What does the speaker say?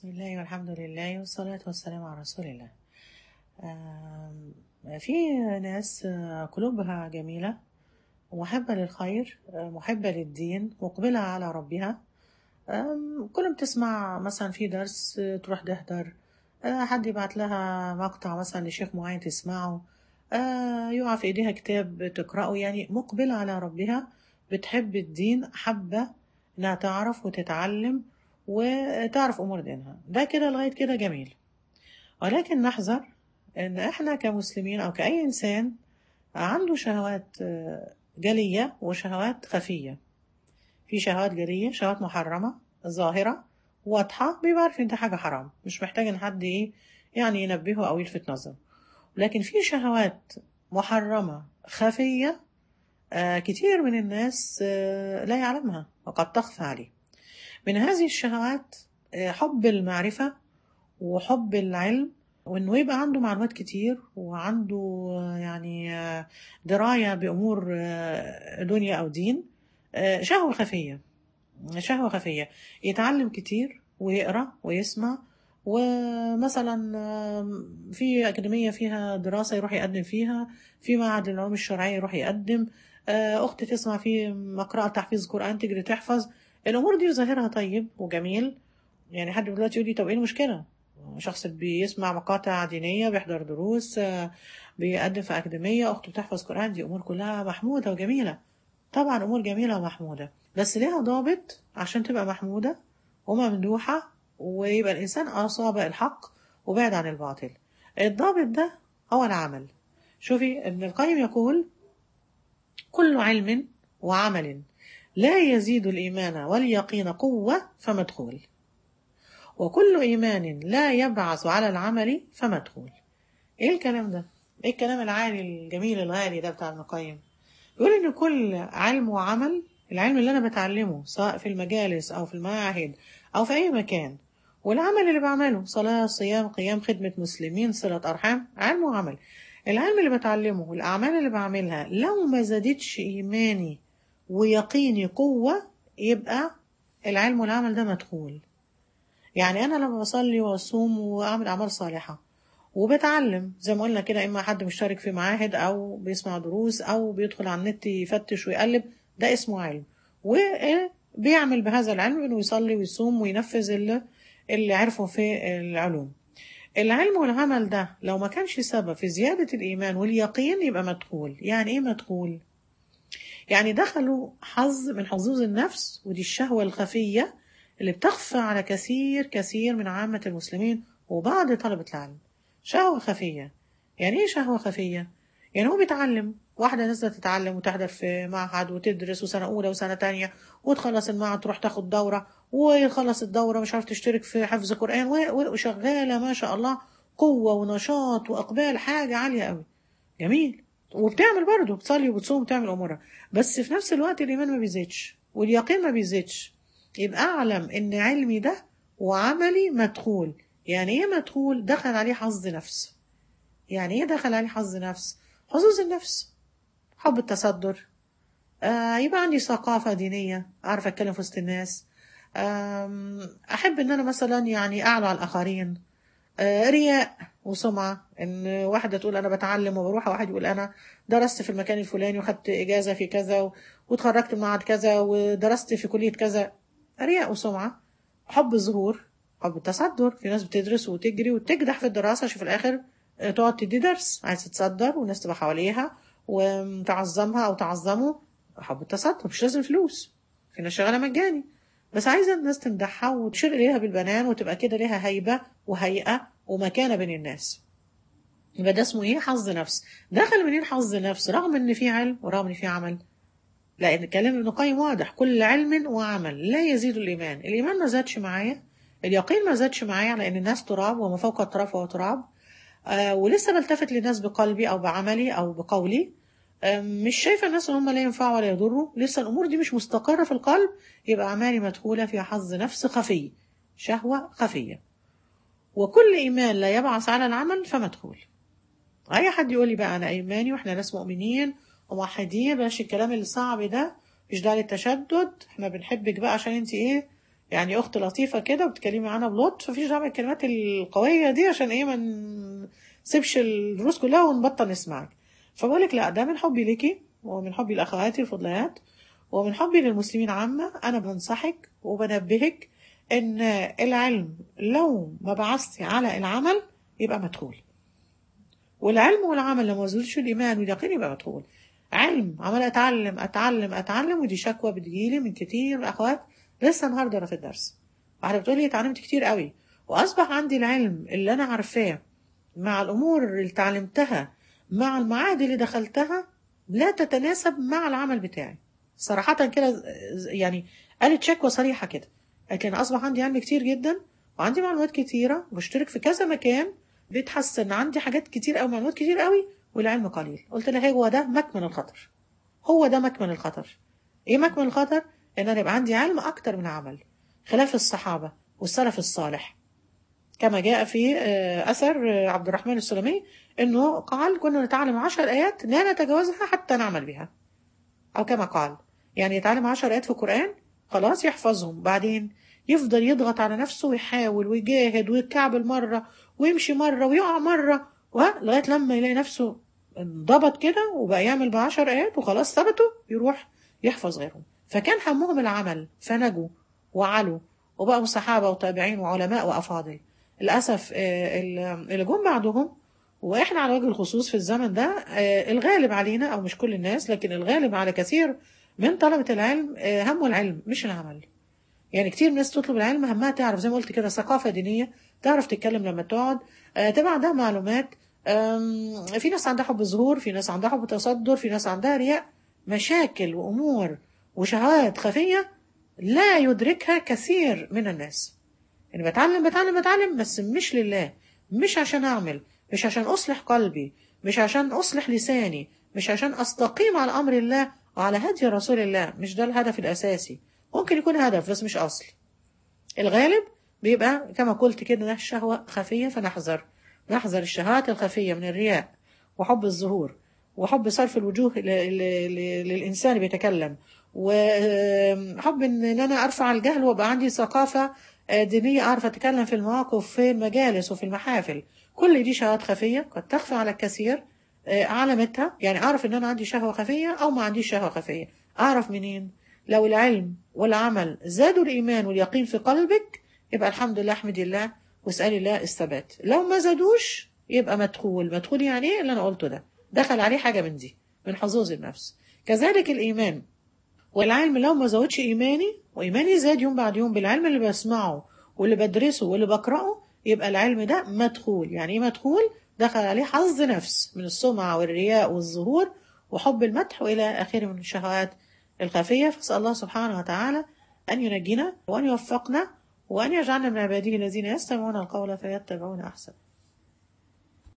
بسم الله والحمد لله والصلاة والسلام على رسول الله آم، في ناس آه، قلوبها جميلة ومحبة للخير آه، محبة للدين مقبلة على ربها آم، كل ما تسمع مثلا في درس آه، تروح تحضر آه، حد يبعت لها مقطع مثلا لشيخ معين تسمعه آه، يقع في ايديها كتاب تقرأه يعني مقبلة على ربها بتحب الدين حابة انها تعرف وتتعلم وتعرف امور دينها ده كده لغاية كده جميل ولكن نحذر ان احنا كمسلمين او كأي انسان عنده شهوات آه، جلية وشهوات خفية في شهوات جلية شهوات محرمة ظاهرة واضحة بيبقى عارف ان ده حاجة حرام مش محتاج ان حد ايه يعني ينبهه او يلفت نظره لكن في شهوات محرمة خفية آه، كتير من الناس آه، لا يعلمها وقد تخفى عليه من هذه الشهوات آه، حب المعرفة وحب العلم وانه يبقى عنده معلومات كتير وعنده آه، يعني آه، دراية بأمور آه، دنيا أو دين آه، شهوة خفية شهوة خفية يتعلم كتير ويقرأ ويسمع ومثلا آم، في أكاديمية فيها دراسة يروح يقدم فيها في معهد العلوم الشرعية يروح يقدم آه، أخت تسمع في مقرأة تحفيظ قرآن تجري تحفظ الأمور دي ظاهرها طيب وجميل يعني حد دلوقتي يقول لي طب إيه المشكلة؟ شخص بيسمع مقاطع دينية بيحضر دروس آه، بيقدم في أكاديمية أخته بتحفظ قرآن دي أمور كلها محمودة وجميلة طبعا أمور جميلة ومحمودة بس ليها ضابط عشان تبقى محمودة وممدوحة ويبقى الإنسان أصاب الحق وبعد عن الباطل الضابط ده هو العمل شوفي ابن القيم يقول كل علم وعمل لا يزيد الإيمان واليقين قوة فمدخول وكل إيمان لا يبعث على العمل فمدخول إيه الكلام ده؟ إيه الكلام العالي الجميل الغالي ده بتاع ابن القيم؟ يقول إن كل علم وعمل العلم اللي أنا بتعلمه سواء في المجالس أو في المعاهد أو في أي مكان والعمل اللي بعمله صلاة صيام قيام خدمة مسلمين صلة أرحام علم وعمل العلم اللي بتعلمه والأعمال اللي بعملها لو ما زادتش إيماني ويقيني قوة يبقى العلم والعمل ده مدخول يعني أنا لما بصلي وأصوم وأعمل أعمال صالحة وبتعلم زي ما قلنا كده إما حد مشترك في معاهد أو بيسمع دروس أو بيدخل على النت يفتش ويقلب ده اسمه علم وبيعمل بهذا العلم إنه يصلي ويصوم وينفذ اللي, اللي عرفه في العلوم العلم والعمل ده لو ما كانش سبب في زيادة الإيمان واليقين يبقى مدخول يعني إيه مدخول؟ يعني دخلوا حظ من حظوظ النفس ودي الشهوة الخفية اللي بتخفى على كثير كثير من عامة المسلمين وبعض طلبة العلم شهوة خفية يعني ايه شهوة خفية؟ يعني هو بيتعلم واحدة نازلة تتعلم وتحضر في معهد وتدرس وسنة أولى وسنة تانية وتخلص المعهد تروح تاخد دورة ويخلص الدورة مش عارف تشترك في حفظ قرآن و- وشغالة ما شاء الله قوة ونشاط وإقبال حاجة عالية قوي جميل وبتعمل برضه بتصلي وبتصوم وبتعمل أمورها بس في نفس الوقت الإيمان ما بيزيدش واليقين ما بيزيدش يبقى أعلم إن علمي ده وعملي مدخول يعني إيه مدخول دخل عليه حظ نفس يعني إيه دخل عليه حظ نفس حظوظ النفس حب التصدر آه يبقى عندي ثقافة دينية أعرف أتكلم في وسط الناس آم، أحب إن أنا مثلا يعني أعلى على الآخرين آه، رياء وسمعة إن واحدة تقول أنا بتعلم وبروح واحد يقول أنا درست في المكان الفلاني وخدت إجازة في كذا و- واتخرجت من معهد كذا ودرست في كلية كذا رياء وسمعة حب الظهور حب التصدر في ناس بتدرس وتجري وتجدح في الدراسة عشان في الآخر آه، تقعد تدي درس عايز تتصدر والناس تبقى حواليها وتعظمها أو تعظمه حب التصدر مش لازم فلوس في ناس شغالة مجاني بس عايزة الناس تمدحها وتشير إليها بالبنان وتبقى كده ليها هيبة وهيئة ومكانة بين الناس يبقى ده اسمه ايه حظ نفس دخل منين حظ نفس رغم ان في علم ورغم ان في عمل لان كلام ابن القيم واضح كل علم وعمل لا يزيد الايمان الايمان ما زادش معايا اليقين ما زادش معايا لان الناس تراب وما فوق التراب فهو تراب آه ولسه بلتفت للناس بقلبي او بعملي او بقولي آه مش شايفه الناس ان هم لا ينفعوا ولا يضروا لسه الامور دي مش مستقره في القلب يبقى اعمالي مدخوله في حظ نفس خفي شهوه خفيه وكل ايمان لا يبعث على العمل فمدخول اي حد يقول لي بقى انا ايماني واحنا ناس مؤمنين وموحدين بلاش الكلام اللي صعب ده مش داعي للتشدد احنا بنحبك بقى عشان انت ايه يعني اخت لطيفه كده وبتكلمي عنها بلطف مفيش دعوه بالكلمات القويه دي عشان ايه ما نسيبش الدروس كلها ونبطل نسمعك فبقول لك لا ده من حبي ليكي ومن حبي لاخواتي الفضليات ومن حبي للمسلمين عامه انا بنصحك وبنبهك ان العلم لو ما بعثتي على العمل يبقى مدخول والعلم والعمل لو ما وزنش الايمان واليقين يبقى مدخول علم عمال اتعلم اتعلم اتعلم ودي شكوى بتجيلي من كتير اخوات لسه النهارده انا في الدرس واحده بتقول لي اتعلمت كتير قوي واصبح عندي العلم اللي انا عارفاه مع الامور اللي اتعلمتها مع المعاهد اللي دخلتها لا تتناسب مع العمل بتاعي صراحة كده يعني قالت شكوى صريحة كده قالت لي أنا أصبح عندي علم كتير جدا وعندي معلومات كتيرة وبشترك في كذا مكان بيتحسن عندي حاجات كتير أو معلومات كتير قوي والعلم قليل قلت لها هو ده مكمن الخطر هو ده مكمن الخطر ايه مكمن الخطر ان انا يبقى عندي علم اكتر من عمل خلاف الصحابه والسلف الصالح كما جاء في اثر عبد الرحمن السلمي انه قال كنا نتعلم عشر ايات لا نتجاوزها حتى نعمل بها او كما قال يعني يتعلم عشر ايات في القران خلاص يحفظهم بعدين يفضل يضغط على نفسه ويحاول ويجاهد ويتكعبل مره ويمشي مره ويقع مره ولغايه لما يلاقي نفسه انضبط كده وبقى يعمل بعشر آيات وخلاص ثبتوا يروح يحفظ غيرهم فكان همهم العمل فنجوا وعلوا وبقوا صحابة وتابعين وعلماء وأفاضل للأسف اللي جم بعدهم وإحنا على وجه الخصوص في الزمن ده الغالب علينا أو مش كل الناس لكن الغالب على كثير من طلبة العلم همه العلم مش العمل يعني كتير ناس تطلب العلم همها تعرف زي ما قلت كده ثقافة دينية تعرف تتكلم لما تقعد تبقى عندها معلومات في ناس عندها حب ظهور في ناس عندها حب تصدر في ناس عندها رياء مشاكل وأمور وشهوات خفية لا يدركها كثير من الناس يعني بتعلم بتعلم بتعلم بس مش لله مش عشان أعمل مش عشان أصلح قلبي مش عشان أصلح لساني مش عشان أستقيم على أمر الله وعلى هدي رسول الله مش ده الهدف الأساسي ممكن يكون هدف بس مش أصل الغالب بيبقى كما قلت كده ده شهوة خفية فنحذر نحذر الشهوات الخفية من الرياء وحب الظهور وحب صرف الوجوه للإنسان بيتكلم وحب إن أنا أرفع الجهل وأبقى عندي ثقافة دينية أعرف أتكلم في المواقف في المجالس وفي المحافل كل دي شهوات خفية قد تخفى على الكثير علامتها يعني أعرف إن أنا عندي شهوة خفية أو ما عنديش شهوة خفية أعرف منين لو العلم والعمل زادوا الإيمان واليقين في قلبك يبقى الحمد لله احمد الله واسألي الله الثبات لو ما زادوش يبقى مدخول مدخول يعني ايه اللي انا قلته ده دخل عليه حاجة من دي من حظوظ النفس كذلك الإيمان والعلم لو ما زودش إيماني وإيماني زاد يوم بعد يوم بالعلم اللي بسمعه واللي بدرسه واللي بقرأه يبقى العلم ده مدخول يعني ايه مدخول دخل عليه حظ نفس من السمعة والرياء والظهور وحب المدح وإلى آخره من الشهوات الخفية فاسأل الله سبحانه وتعالى أن ينجينا وأن يوفقنا وأن يجعلنا من عباده الذين يستمعون القول فيتبعون أحسن